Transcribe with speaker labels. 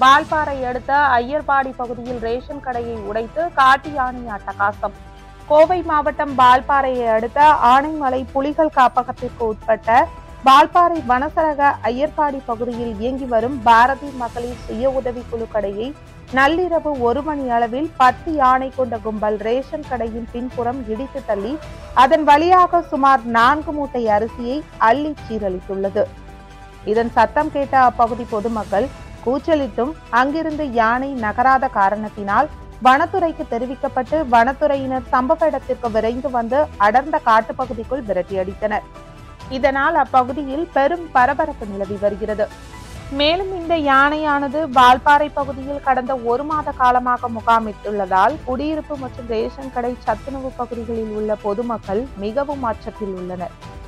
Speaker 1: வால்பாறை அடுத்த ஐயர்பாடி பகுதியில் ரேஷன் கடையை உடைத்து காட்டு யானை அட்டகாசம் கோவை மாவட்டம் வால்பாறையை அடுத்த ஆனைமலை புலிகள் காப்பகத்திற்கு உட்பட்ட வால்பாறை வனசரக ஐயர்பாடி பகுதியில் இயங்கி வரும் பாரதி மகளிர் சுய உதவி குழு கடையை நள்ளிரவு ஒரு மணி அளவில் பத்து யானை கொண்ட கும்பல் ரேஷன் கடையின் பின்புறம் இடித்து தள்ளி அதன் வழியாக சுமார் நான்கு மூட்டை அரிசியை அள்ளி சீரழித்துள்ளது இதன் சத்தம் கேட்ட அப்பகுதி பொதுமக்கள் கூச்சலிட்டும் அங்கிருந்து யானை நகராத காரணத்தினால் வனத்துறைக்கு தெரிவிக்கப்பட்டு வனத்துறையினர் சம்பவ இடத்திற்கு விரைந்து வந்து அடர்ந்த காட்டுப்பகுதிக்குள் விரட்டியடித்தனர் இதனால் அப்பகுதியில் பெரும் பரபரப்பு நிலவி வருகிறது மேலும் இந்த யானையானது வால்பாறை பகுதியில் கடந்த ஒரு மாத காலமாக முகாமிட்டுள்ளதால் குடியிருப்பு மற்றும் ரேஷன் கடை சத்துணவு பகுதிகளில் உள்ள பொதுமக்கள் மிகவும் அச்சத்தில் உள்ளனர்